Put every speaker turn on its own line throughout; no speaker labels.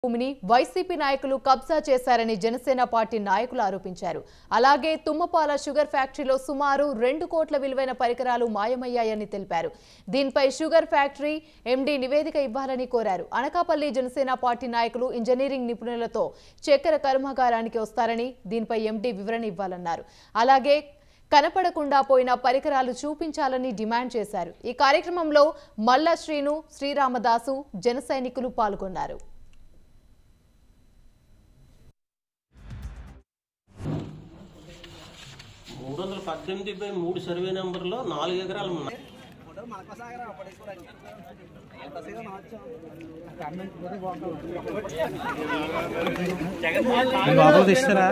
భూమిని వైసీపీ నాయకులు కబ్జా చేశారని జనసేన పార్టీ నాయకులు ఆరోపించారు అలాగే తుమ్మపాల షుగర్ ఫ్యాక్టరీలో సుమారు రెండు కోట్ల విలువైన పరికరాలు మాయమయ్యాయని తెలిపారు దీనిపై షుగర్ ఫ్యాక్టరీ ఎండీ నివేదిక ఇవ్వాలని కోరారు అనకాపల్లి జనసేన పార్టీ నాయకులు ఇంజనీరింగ్ నిపుణులతో చక్కెర కర్మాగారానికి వస్తారని దీనిపై ఎండీ వివరణ ఇవ్వాలన్నారు అలాగే కనపడకుండా పోయిన పరికరాలు చూపించాలని డిమాండ్ చేశారు ఈ కార్యక్రమంలో మల్ల శ్రీను శ్రీరామదాసు జన సైనికులు పాల్గొన్నారు
మూడు వందల పద్దెనిమిది బై మూడు సర్వే నెంబర్లో నాలుగు ఎకరాలు ఉన్నాయి
లోపల తీస్తారా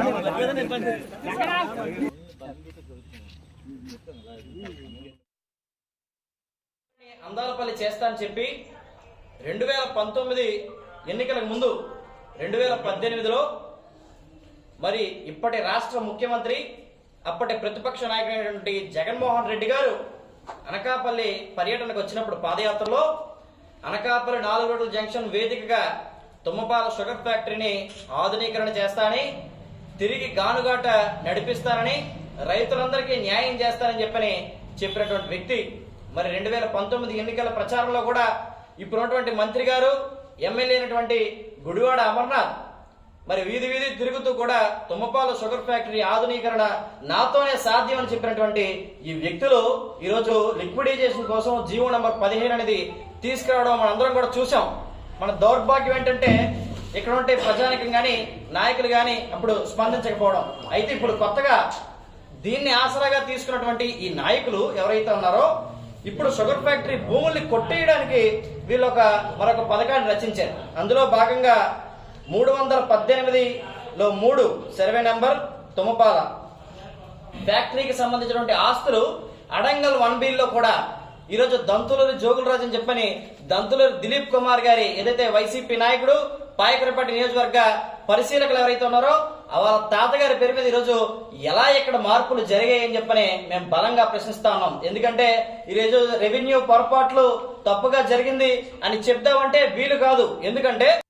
అందాలపల్లి చేస్తా అని చెప్పి రెండు వేల పంతొమ్మిది ఎన్నికలకు ముందు రెండు వేల పద్దెనిమిదిలో మరి ఇప్పటి రాష్ట్ర ముఖ్యమంత్రి అప్పటి ప్రతిపక్ష నాయకుడైనటువంటి జగన్మోహన్ రెడ్డి గారు అనకాపల్లి పర్యటనకు వచ్చినప్పుడు పాదయాత్రలో అనకాపల్లి నాలుగు రోడ్ల జంక్షన్ వేదికగా తుమ్మపాల షుగర్ ఫ్యాక్టరీని ఆధునీకరణ చేస్తానని తిరిగి గానుగాట నడిపిస్తానని రైతులందరికీ న్యాయం చేస్తానని చెప్పని చెప్పినటువంటి వ్యక్తి మరి రెండు వేల పంతొమ్మిది ఎన్నికల ప్రచారంలో కూడా ఇప్పుడు ఉన్నటువంటి మంత్రి గారు ఎమ్మెల్యే అయినటువంటి గుడివాడ అమర్నాథ్ మరి వీధి వీధి తిరుగుతూ కూడా తుమ్మపాల షుగర్ ఫ్యాక్టరీ ఆధునీకరణ నాతోనే సాధ్యం అని చెప్పినటువంటి ఈ వ్యక్తులు ఈరోజు లిక్విడైజేషన్ కోసం జీవో నంబర్ పదిహేను అనేది తీసుకురావడం మనందరం కూడా చూసాం మన దౌర్భాగ్యం ఏంటంటే ఇక్కడ ఉంటే ప్రజానికం గాని నాయకులు గాని అప్పుడు స్పందించకపోవడం అయితే ఇప్పుడు కొత్తగా దీన్ని ఆసరాగా తీసుకున్నటువంటి ఈ నాయకులు ఎవరైతే ఉన్నారో ఇప్పుడు షుగర్ ఫ్యాక్టరీ భూముల్ని కొట్టేయడానికి వీళ్ళు ఒక మరొక పథకాన్ని రచించారు అందులో భాగంగా మూడు వందల పద్దెనిమిదిలో మూడు సర్వే నెంబర్ తుమ్మపాల ఫ్యాక్టరీకి సంబంధించినటువంటి ఆస్తులు అడంగల్ వన్ బిల్ లో కూడా ఈరోజు దంతులూరి జోగులరాజు అని చెప్పని దంతులూరి దిలీప్ కుమార్ గారి ఏదైతే వైసీపీ నాయకుడు పాయకరపట్టి నియోజకవర్గ పరిశీలకులు ఎవరైతే ఉన్నారో ఆ వాళ్ళ తాతగారి పేరు మీద ఈరోజు ఎలా ఇక్కడ మార్పులు జరిగాయని చెప్పని మేము బలంగా ప్రశ్నిస్తా ఉన్నాం ఎందుకంటే ఈరోజు రెవెన్యూ పొరపాట్లు తప్పుగా జరిగింది అని చెప్దామంటే వీలు కాదు ఎందుకంటే